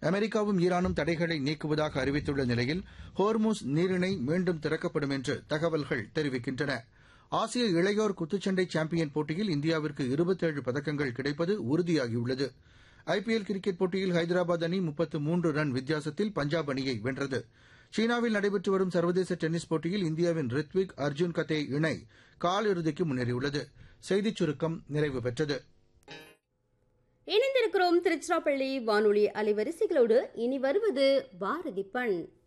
அமெரிக்காவும் ஈரானும் தடைகளை நீக்குவதாக அறிவித்துள்ள நிலையில் ஹோர்மூஸ் நீரிணை மீண்டும் திறக்கப்படும் என்று தகவல்கள் தெரிவிக்கின்றன ஆசிய இளையோர் குத்துச்சண்டை சாம்பியன் போட்டியில் இந்தியாவிற்கு இருபத்தேழு பதக்கங்கள் கிடைப்பது உறுதியாகியுள்ளது ஐபிஎல் கிரிக்கெட் போட்டியில் ஹைதராபாத் அணி முப்பத்து மூன்று ரன் வித்தியாசத்தில் பஞ்சாப் அணியை வென்றது சீனாவில் நடைபெற்று வரும் சர்வதேச டென்னிஸ் போட்டியில் இந்தியாவின் ரித்விக் அர்ஜுன் கதே இணை காலிறுதிக்கு முன்னேறியுள்ளது செய்திச் சுருக்கம் நிறைவு பெற்றது இணைந்திருக்கிறோம் திருச்சிராப்பள்ளி வானொலி அலைவரிசைகளோடு இனி வருவது பாரதி பண்